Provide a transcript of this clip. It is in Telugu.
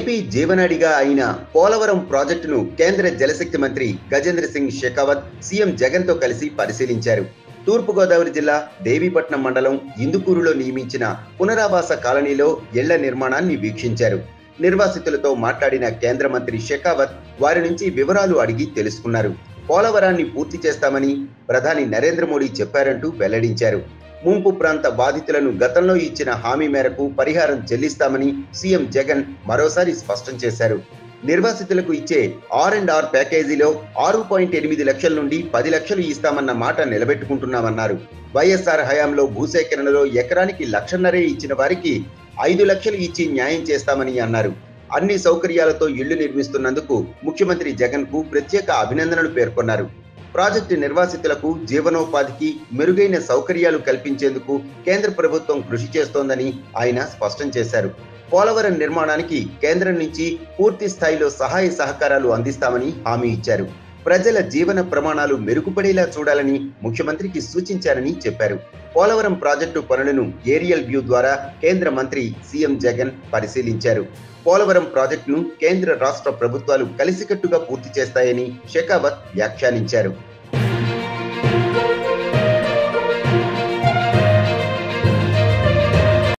ఏపీ జీవనాడిగా అయిన పోలవరం ప్రాజెక్టును కేంద్ర జలశక్తి మంత్రి గజేంద్ర సింగ్ షెకావత్ సీఎం జగన్ తో కలిసి పరిశీలించారు తూర్పుగోదావరి జిల్లా దేవీపట్నం మండలం ఇందుకూరులో నియమించిన పునరావాస కాలనీలో ఇళ్ల నిర్మాణాన్ని వీక్షించారు నిర్వాసితులతో మాట్లాడిన కేంద్ర మంత్రి షెకావత్ వారి నుంచి వివరాలు అడిగి తెలుసుకున్నారు పోలవరాన్ని పూర్తి చేస్తామని ప్రధాని నరేంద్ర మోడీ చెప్పారంటూ వెల్లడించారు ముంపు ప్రాంత బాధితులను గతంలో ఇచ్చిన హామీ మేరకు పరిహారం చెల్లిస్తామని సీఎం జగన్ మరోసారి స్పష్టం చేశారు నిర్వాసితులకు ఇచ్చే ఆర్ అండ్ ఆర్ ప్యాకేజీలో ఆరు పాయింట్ ఎనిమిది లక్షల నుండి పది లక్షలు ఇస్తామన్న మాట నిలబెట్టుకుంటున్నామన్నారు వైఎస్ఆర్ హయాంలో భూసేకరణలో ఎకరానికి లక్షన్నరే ఇచ్చిన వారికి ఐదు లక్షలు ఇచ్చి న్యాయం చేస్తామని అన్నారు అన్ని సౌకర్యాలతో ఇళ్లు నిర్మిస్తున్నందుకు ముఖ్యమంత్రి జగన్ కు ప్రత్యేక అభినందనలు పేర్కొన్నారు ప్రాజెక్టు నిర్వాసితులకు జీవనోపాధికి మెరుగైన సౌకర్యాలు కల్పించేందుకు కేంద్ర ప్రభుత్వం కృషి చేస్తోందని ఆయన స్పష్టం చేశారు పోలవరం నిర్మాణానికి కేంద్రం నుంచి పూర్తి స్థాయిలో సహాయ సహకారాలు అందిస్తామని హామీ ఇచ్చారు ప్రజల జీవన ప్రమాణాలు మెరుగుపడేలా చూడాలని ముఖ్యమంత్రికి సూచించారని చెప్పారు పోలవరం ప్రాజెక్టు పనులను ఏరియల్ వ్యూ ద్వారా కేంద్ర మంత్రి సీఎం జగన్ పరిశీలించారు పోలవరం ప్రాజెక్టును కేంద్ర రాష్ట్ర ప్రభుత్వాలు కలిసికట్టుగా పూర్తి చేస్తాయని షెకావత్ వ్యాఖ్యానించారు